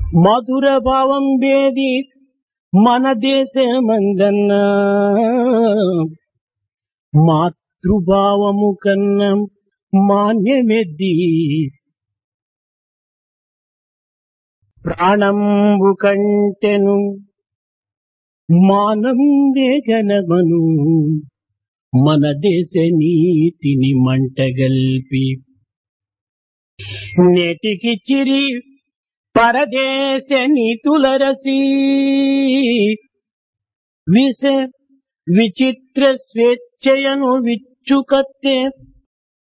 మధుర భావం వేది మన దేశమందన్న మాతృభావము కన్నా మాన్యమెద్ది ప్రాణంబు కంటెను మానం వేగనమను మన దేశ నీతిని మంటగల్పి నేటికి చిరి పరదేశ నీతులరసి విష విచిత్ర స్వేచ్ఛయను విచ్చుకత్తే